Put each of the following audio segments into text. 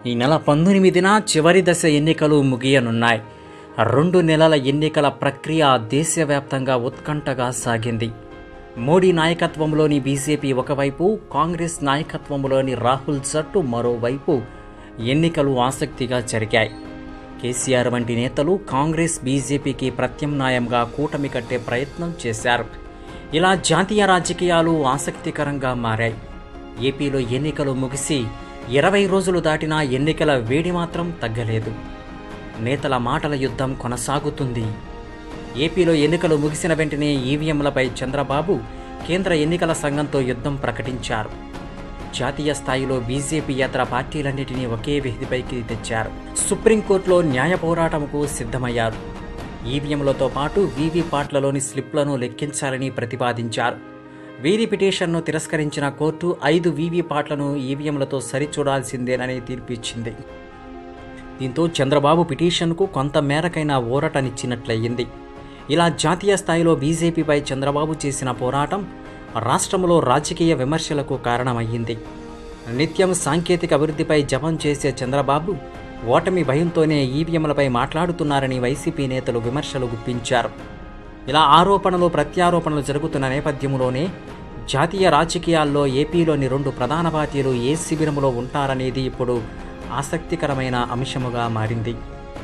ఈ నెల పంతొమ్మిదిన చివరి దశ ఎన్నికలు ముగియనున్నాయి రెండు నెలల ఎన్నికల ప్రక్రియ దేశవ్యాప్తంగా ఉత్కంఠగా సాగింది మోడీ నాయకత్వంలోని బీజేపీ ఒకవైపు కాంగ్రెస్ నాయకత్వంలోని రాహుల్ జట్టు మరోవైపు ఎన్నికలు ఆసక్తిగా జరిగాయి కేసీఆర్ వంటి నేతలు కాంగ్రెస్ బీజేపీకి ప్రత్యామ్నాయంగా కూటమి కట్టే ప్రయత్నం చేశారు ఇలా జాతీయ రాజకీయాలు ఆసక్తికరంగా మారాయి ఏపీలో ఎన్నికలు ముగిసి ఇరవై రోజులు దాటినా ఎన్నికల వేడి మాత్రం తగ్గలేదు నేతల మాటల యుద్ధం కొనసాగుతుంది ఏపీలో ఎన్నికలు ముగిసిన వెంటనే ఈవీఎంలపై చంద్రబాబు కేంద్ర ఎన్నికల సంఘంతో యుద్ధం ప్రకటించారు జాతీయ స్థాయిలో బీజేపీ ఇతర పార్టీలన్నిటినీ ఒకే వేదికపైకి తెచ్చారు సుప్రీంకోర్టులో న్యాయ పోరాటంకు సిద్ధమయ్యారు ఈవీఎంలతో పాటు వీవీపాట్లలోని స్లిప్లను లెక్కించాలని ప్రతిపాదించారు వీరి పిటిషన్ను తిరస్కరించిన కోర్టు ఐదు వీవీపాట్లను ఈవీఎంలతో సరిచూడాల్సిందేనని తీర్పిచ్చింది దీంతో చంద్రబాబు పిటిషన్కు కొంత మేరకైనా ఊరటనిచ్చినట్లయింది ఇలా జాతీయ స్థాయిలో బీజేపీపై చంద్రబాబు చేసిన పోరాటం రాష్ట్రంలో రాజకీయ విమర్శలకు కారణమయ్యింది నిత్యం సాంకేతిక అభివృద్ధిపై జపం చేసే చంద్రబాబు ఓటమి భయంతోనే ఈవీఎంలపై మాట్లాడుతున్నారని వైసీపీ నేతలు విమర్శలు గుప్పించారు ఇలా ఆరోపణలు ప్రత్యారోపణలు జరుగుతున్న నేపథ్యంలోనే జాతీయ రాజకీయాల్లో ఏపీలోని రెండు ప్రధాన పార్టీలు ఏ శిబిరంలో ఉంటారనేది ఇప్పుడు ఆసక్తికరమైన అంశముగా మారింది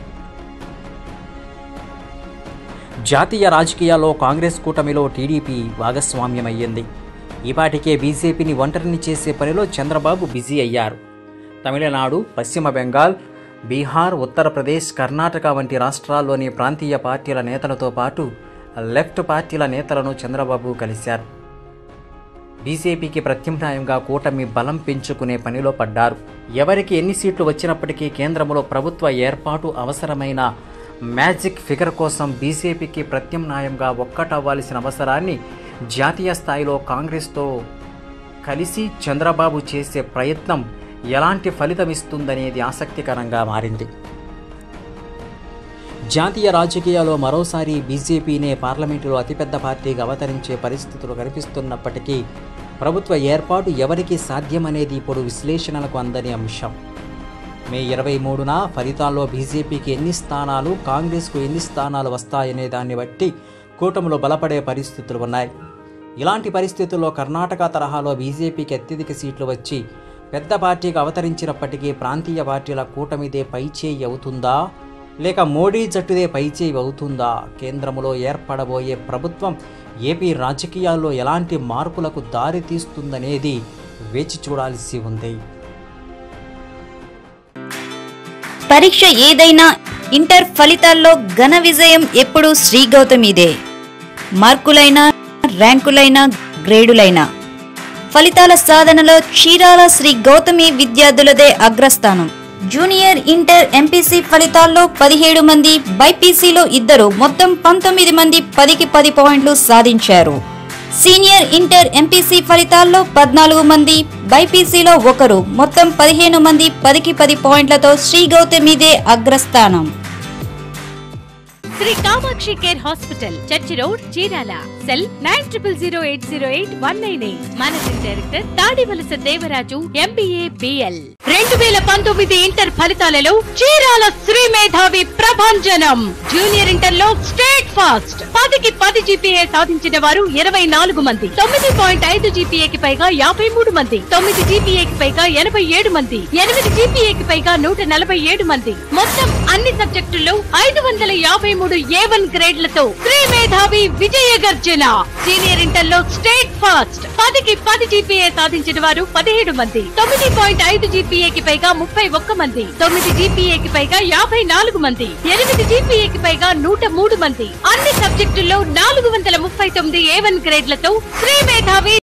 జాతీయ రాజకీయాల్లో కాంగ్రెస్ కూటమిలో టీడీపీ భాగస్వామ్యమయ్యింది ఈపాటికే బీజేపీని ఒంటరిని చేసే పనిలో చంద్రబాబు బిజీ అయ్యారు తమిళనాడు పశ్చిమ బెంగాల్ బీహార్ ఉత్తరప్రదేశ్ కర్ణాటక వంటి రాష్ట్రాల్లోని ప్రాంతీయ పార్టీల నేతలతో పాటు లెఫ్ట్ పార్టీల నేతలను చంద్రబాబు కలిశారు బీజేపీకి ప్రత్యామ్నాయంగా కూటమి బలం పెంచుకునే పనిలో పడ్డారు ఎవరికి ఎన్ని సీట్లు వచ్చినప్పటికీ కేంద్రంలో ప్రభుత్వ ఏర్పాటు అవసరమైన మ్యాజిక్ ఫిగర్ కోసం బీజేపీకి ప్రత్యామ్నాయంగా ఒక్కటవ్వాల్సిన అవసరాన్ని జాతీయ స్థాయిలో కాంగ్రెస్తో కలిసి చంద్రబాబు చేసే ప్రయత్నం ఎలాంటి ఫలితమిస్తుందనేది ఆసక్తికరంగా మారింది జాతీయ రాజకీయాల్లో మరోసారి బీజేపీనే పార్లమెంటులో అతిపెద్ద పార్టీగా అవతరించే పరిస్థితులు కనిపిస్తున్నప్పటికీ ప్రభుత్వ ఏర్పాటు ఎవరికి సాధ్యమనేది ఇప్పుడు విశ్లేషణలకు అందని అంశం మే ఇరవై మూడున ఫలితాల్లో బీజేపీకి ఎన్ని స్థానాలు కాంగ్రెస్కు ఎన్ని స్థానాలు వస్తాయనే దాన్ని బట్టి కూటమిలో బలపడే పరిస్థితులు ఉన్నాయి ఇలాంటి పరిస్థితుల్లో కర్ణాటక తరహాలో బీజేపీకి అత్యధిక సీట్లు వచ్చి పెద్ద పార్టీగా అవతరించినప్పటికీ ప్రాంతీయ పార్టీల కూటమిదే పైచేయి అవుతుందా లేక మోడీ జట్టుదే పైచేయి అవుతుందా కేంద్రములో ఏర్పడబోయే ప్రభుత్వం ఏపీ రాజకీయాల్లో ఎలాంటి మార్పులకు దారి తీస్తుందనేది వేచి చూడాల్సి ఉంది పరీక్ష ఏదైనా ఇంటర్ ఫలితాల్లో ఘన విజయం ఎప్పుడూ శ్రీ గౌతమిదే మార్కులైనా ర్యాంకులైనా గ్రేడులైనా ఫలితాల సాధనలో చీరాల శ్రీ గౌతమి విద్యార్థులదే అగ్రస్థానం జూనియర్ ఇంటర్ ఎంపీసీ ఫలితాల్లో పదిహేడు మంది బైపీసీలో ఇద్దరు మొత్తం పంతొమ్మిది మంది పదికి పది పాయింట్లు సాధించారు సీనియర్ ఇంటర్ ఎంపీసీ ఫలితాల్లో పద్నాలుగు మంది బైపీసీలో ఒకరు మొత్తం పదిహేను మంది పదికి పది పాయింట్లతో శ్రీ గౌతమిదే అగ్రస్థానం Sri Kamakshi care hospital church road Chirala cell nine triple zero eight zero eight one nine eight managing director Tadivalasa Devaraju MBA BL రెండు వేల పంతొమ్మిది ఇంటర్ ఫలితాలలో చీరాల శ్రీ మేధావి ప్రభంజనం జూనియర్ ఇంటర్ లో స్టేట్ ఫాస్ట్ పదికి పది జీపీఏ సాధించిన వారు ఇరవై నాలుగు మంది తొమ్మిది పాయింట్ ఐదు జీపీఏకి పైగా యాభై మూడు మంది తొమ్మిది జీపీఏకి పైగా ఎనభై ఏడు మంది ఎనిమిది జీపీఏకి పైగా నూట నలభై ఏడు మంది మొత్తం అన్ని సబ్జెక్టుల్లో ఐదు వందల యాభై మూడు ఏ వన్ గ్రేడ్లతో శ్రీ మేధావి విజయ గర్జన సీనియర్ ఇంటర్ లో స్టేట్ ఫాస్ట్ పదికి పది జీపీఏ సాధించిన వారు పదిహేడు మంది తొమ్మిది పాయింట్ ఐదు జీపీఏకి పైగా ముప్పై ఒక్క మంది తొమ్మిది జీపీఏకి పైగా యాభై నాలుగు మంది ఎనిమిది జీపీఏకి పైగా నూట మూడు మంది అన్ని సబ్జెక్టుల్లో నాలుగు వందల ముప్పై తొమ్మిది ఏ వన్ గ్రేడ్లతో శ్రీ మేధావి